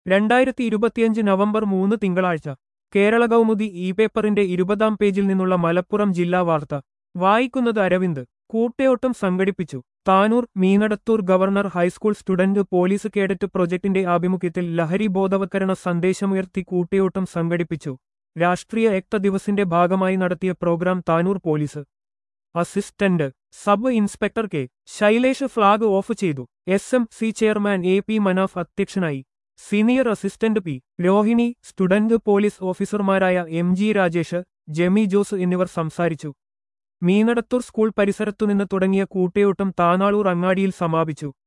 രണ്ടായിരത്തി ഇരുപത്തിയഞ്ച് നവംബർ മൂന്ന് തിങ്കളാഴ്ച കേരള കൗമുദി ഇ പേപ്പറിന്റെ ഇരുപതാം പേജിൽ നിന്നുള്ള മലപ്പുറം ജില്ലാ വാർത്ത വായിക്കുന്നത് അരവിന്ദ് കൂട്ടയോട്ടം സംഘടിപ്പിച്ചു Tanur Meenadathur governor high school student police cadet പ്രൊജക്ടിന്റെ ആഭിമുഖ്യത്തിൽ ലഹരി ബോധവൽക്കരണ സന്ദേശമുയർത്തി കൂട്ടയോട്ടം സംഘടിപ്പിച്ചു രാഷ്ട്രീയ ഏക്ത ദിവസിന്റെ ഭാഗമായി നടത്തിയ program Tanur police assistant sub inspector K Shailesh flag off ചെയ്തു S M C chairman A P Manaf അധ്യക്ഷനായി senior assistant P Rohini student police ഓഫീസർമാരായ എം ജി രാജേഷ് ജെമി ജോസ് എന്നിവർ സംസാരിച്ചു മീനടത്തൂർ സ്കൂൾ പരിസരത്തുനിന്ന് തുടങ്ങിയ കൂട്ടയോട്ടം താനാളൂർ അങ്ങാടിയിൽ സമാപിച്ചു